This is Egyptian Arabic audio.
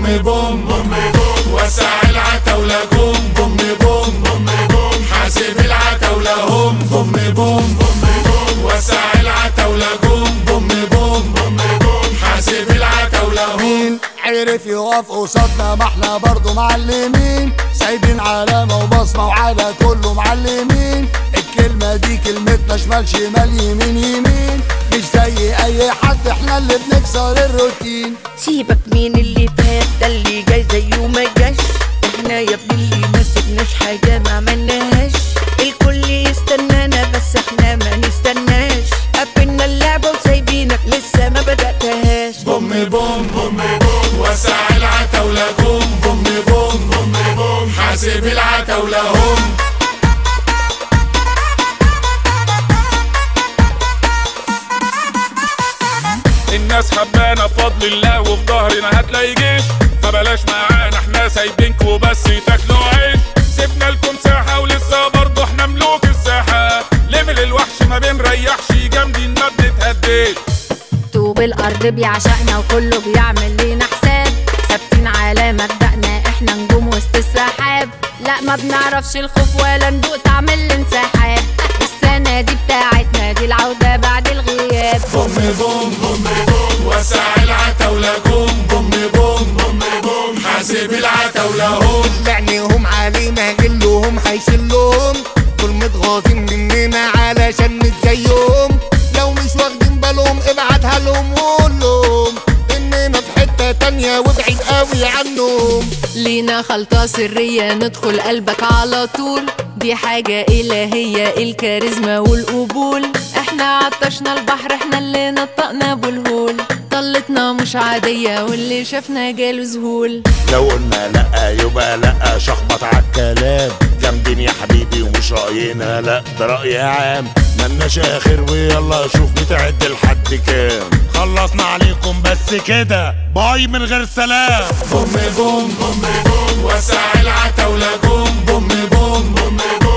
بوم بوم بوم بوم وسع العتاولة قوم بوم بوم بوم بوم حاسب العتاولة هم بوم بوم بوم بوم وسع العتاولة قوم بوم بوم بوم بوم حاسب العتاولة هم مين عرف يقف قصادنا ما احنا برضه معلمين سايبين علامة وبصمة وعلى كله معلمين الكلمة دي كلمتنا شمال شمال يمين يمين مش زي اي حد احنا اللي بنكسر الروتين سيبك مين اللي فات ده اللي جاي زيه ما جاش احنا يا ابني اللي ما سبناش حاجة ما عملناهاش الكل يستنانا بس احنا ما نستناش قفلنا اللعبة وسايبينك لسه ما بدأتهاش بوم بوم بوم بوم وسع العتاولة قوم بوم بوم بوم بوم حاسب العتاولة هم الناس حبانا بفضل الله وفي ظهرنا هتلاقي جيش فبلاش معانا احنا سايبينكوا بس تاكلوا عيش سيبنا لكم ساحة ولسه برضه احنا ملوك الساحة ليفل الوحش ما بنريحش جامدين ما بنتهديش طوب الارض بيعشقنا وكله بيعمل لينا حساب ثابتين على مبدأنا احنا نجوم وسط السحاب لا ما بنعرفش الخوف ولا ندوق طعم الانسحاب السنة دي بتاعتنا دي العودة بعد الغياب بوم بوم بوم بوم وسع العتاولة قوم بوم بوم بوم بوم حاسب العتاولة هم لعنهم علينا غلهم هيشلهم دول متغاظين مننا علشان مش زيهم لو مش واخدين بالهم ابعتها لهم وقول لهم اننا في حتة تانية وابعد قوي عنهم لينا خلطة سرية ندخل قلبك على طول دي حاجة إلهية الكاريزما والقبول احنا عطشنا البحر احنا اللي نطقنا بالهول طلتنا مش عادية واللي شافنا جاله ذهول لو قلنا لا يبقى لا شخبط عالكلام جامدين يا حبيبي ومش رأينا لا ده رأي عام ملناش اخر ويلا شوف بتعد لحد كام خلصنا عليكم بس كده باي من غير سلام بوم بوم بوم بوم وسع العتاولة قوم بوم بوم بوم بوم